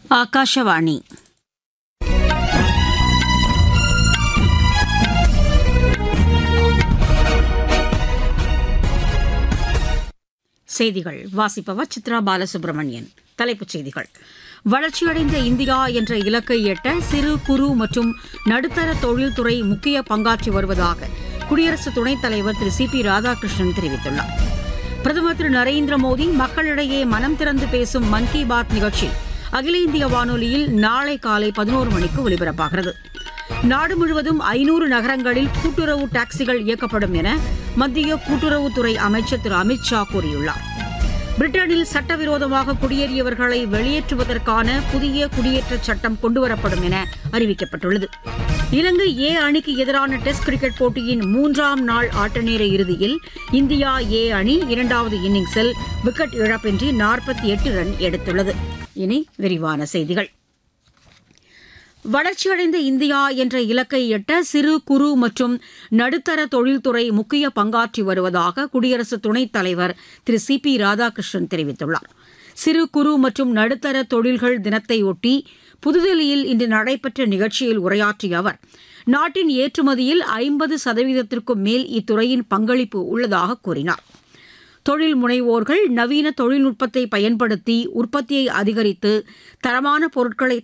ಆಕಾಶವಾಣಿ செய்திகள் வாசிப்பவர் சித்ரா பாலசுப்ரமணியன் தலைப்புச் செய்திகள் வளர்ச்சியடைந்த இந்தியா என்ற இலக்கை எட்ட சிறு குறு மற்றும் நடுத்தர தொழில்துறை முக்கிய பங்காற்றி வருவதாக குடியரசு துணைத் தலைவர் திரு சி பி ராதாகிருஷ்ணன் தெரிவித்துள்ளார் பிரதமர் திரு நரேந்திர மோடி மக்களிடையே மனம் திறந்து பேசும் மன் கி பாத் நிகழ்ச்சி அகில இந்திய வானொலியில் நாளை காலை பதினோரு மணிக்கு ஒலிபரப்பாகிறது நாடு முழுவதும் ஐநூறு நகரங்களில் கூட்டுறவு டாக்ஸிகள் இயக்கப்படும் என மத்திய கூட்டுறவுத்துறை அமைச்சர் திரு அமித் ஷா கூறியுள்ளார் பிரிட்டனில் சட்டவிரோதமாக குடியேறியவர்களை வெளியேற்றுவதற்கான புதிய குடியேற்றச் சட்டம் கொண்டுவரப்படும் என அறிவிக்கப்பட்டுள்ளது இலங்கை ஏ அணிக்கு எதிரான டெஸ்ட் கிரிக்கெட் போட்டியின் மூன்றாம் நாள் ஆட்டநேர இறுதியில் இந்தியா ஏ அணி இரண்டாவது இன்னிங்ஸில் விக்கெட் இழப்பின்றி நாற்பத்தி எட்டு ரன் எடுத்துள்ளது இனி விரிவான செய்திகள் வளர்ச்சியடைந்த இந்தியா என்ற இலக்கை எட்ட சிறு குறு மற்றும் நடுத்தர தொழில்துறை முக்கிய பங்காற்றி வருவதாக குடியரசு துணைத் தலைவர் திரு சி பி ராதாகிருஷ்ணன் தெரிவித்துள்ளார் சிறு குறு மற்றும் நடுத்தர தொழில்கள் தினத்தையொட்டி புதுதில்லியில் இன்று நடைபெற்ற நிகழ்ச்சியில் உரையாற்றிய அவர் நாட்டின் ஏற்றுமதியில் ஐம்பது சதவீதத்திற்கும் மேல் இத்துறையின் பங்களிப்பு உள்ளதாக கூறினார் தொழில் முனைவோர்கள் நவீன தொழில்நுட்பத்தை பயன்படுத்தி உற்பத்தியை அதிகரித்து தரமான பொருட்களை